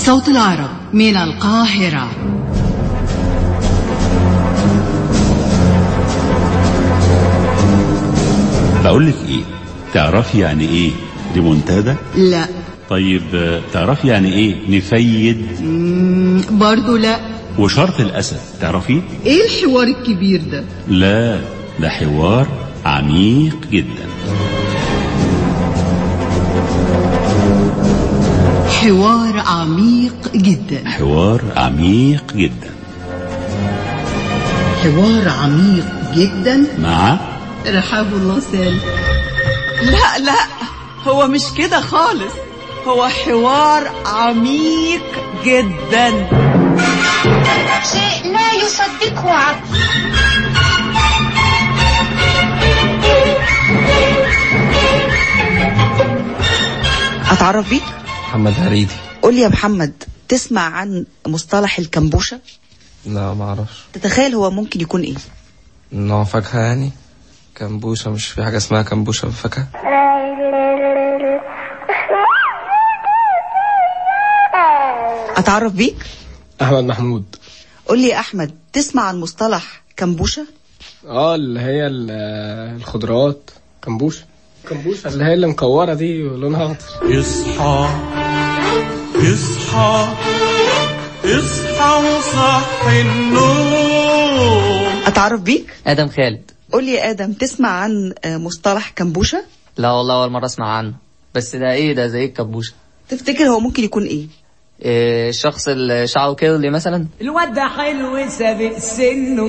صوت العرب من القاهرة بقول لك ايه تعرفي يعني ايه ريمونتادا لا طيب آه، تعرفي يعني ايه نفيد مم، برضو لا وشرط الاسد تعرفيه ايه الحوار الكبير ده لا ده حوار عميق جدا حوار عميق جدا حوار عميق جدا حوار عميق جدا مع رحاب الله سالم لا لا هو مش كده خالص هو حوار عميق جدا شيء لا يصدقه عقل اتعرف بيك محمد هريدي قول لي يا محمد تسمع عن مصطلح الكمبوشة لا ما اعرفش تتخيل هو ممكن يكون ايه نوع فاكهة يعني كمبوشة مش في حاجة اسمها كمبوشة فاكهة اتعرف بيك احمد محمود قول لي يا احمد تسمع عن مصطلح كمبوشة اه اللي هي ال- الخضروات كمبوشة كمبوشة اللي هي اللي مكورة دي ولونها اخضر اصحى اصحى اصحى وصحي النوم اتعرف بيك ادم خالد قول لي يا ادم تسمع عن آه، مصطلح كمبوشة لا والله اول مره اسمع عنه بس ده ايه ده زي إيه الكبوشه تفتكر هو ممكن يكون ايه إيه الشخص اللي شعره كيرلي مثلا الواد ده حلو سابق سنه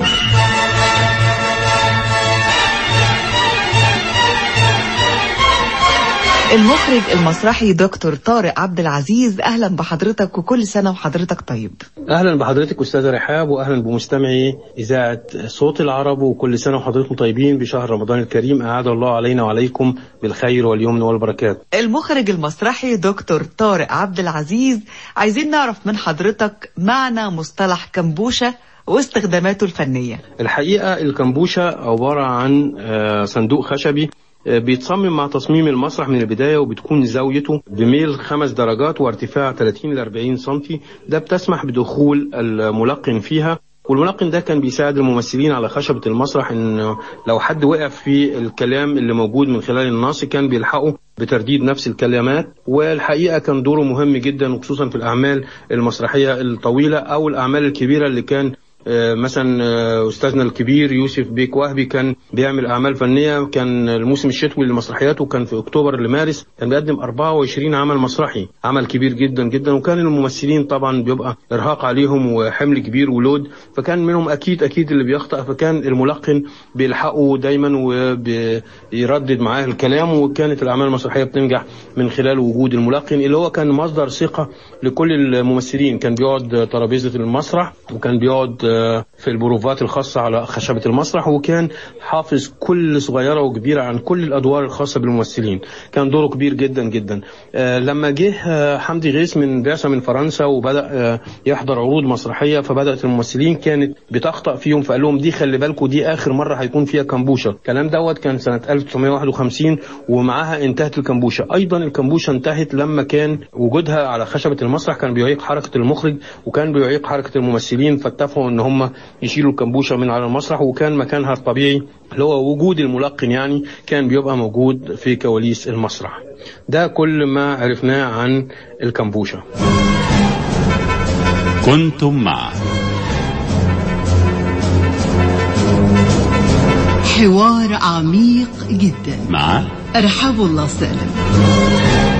المخرج المسرحي دكتور طارق عبد العزيز اهلا بحضرتك وكل سنة وحضرتك طيب اهلا بحضرتك استاذه رحاب واهلا بمستمعي اذاعه صوت العرب وكل سنه وحضراتكم طيبين بشهر رمضان الكريم اعاد الله علينا وعليكم بالخير واليمن والبركات المخرج المسرحي دكتور طارق عبد العزيز عايزين نعرف من حضرتك معنى مصطلح كمبوشة واستخداماته الفنية الحقيقه الكمبوشه عباره عن آه، صندوق خشبي آه، بيتصمم مع تصميم المسرح من البدايه وبتكون زاويته بميل خمس درجات وارتفاع 30 ل 40 سم ده بتسمح بدخول الملقن فيها والملقن ده كان بيساعد الممثلين على خشبة المسرح ان لو حد وقع في الكلام اللي موجود من خلال النص كان بيلحقه بترديد نفس الكلمات والحقيقة كان دوره مهم جدا وخصوصا في الأعمال المسرحية الطويلة أو الأعمال الكبيرة اللي كان آه، مثلا آه، استاذنا الكبير يوسف بيك وهبي كان بيعمل اعمال فنيه كان الموسم الشتوي لمسرحياته كان في اكتوبر لمارس كان بيقدم 24 عمل مسرحي عمل كبير جدا جدا وكان الممثلين طبعا بيبقى ارهاق عليهم وحمل كبير ولود فكان منهم اكيد اكيد اللي بيخطأ فكان الملقن بيلحقه دايما وبيردد معاه الكلام وكانت الاعمال المسرحيه بتنجح من خلال وجود الملقن اللي هو كان مصدر ثقه لكل الممثلين كان بيقعد ترابيزه المسرح وكان بيقعد آه، في البروفات الخاصه على خشبه المسرح وكان حافظ كل صغيره وكبيره عن كل الادوار الخاصه بالممثلين كان دوره كبير جدا جدا آه، لما جه آه، حمدي غيث من بعثه من فرنسا وبدا آه، يحضر عروض مسرحيه فبدات الممثلين كانت بتخطأ فيهم فقال لهم دي خلي بالكم دي اخر مره هيكون فيها كمبوشه الكلام دوت كان سنه 1951 ومعاها انتهت الكمبوشه ايضا الكمبوشه انتهت لما كان وجودها على خشبه المسرح كان بيعيق حركه المخرج وكان بيعيق حركه الممثلين فاتفقوا ان هم يشيلوا الكمبوشه من على المسرح وكان مكانها الطبيعي اللي هو وجود الملقن يعني كان بيبقى موجود في كواليس المسرح ده كل ما عرفناه عن الكمبوشه كنتم مع حوار عميق جدا مع رحاب الله سالم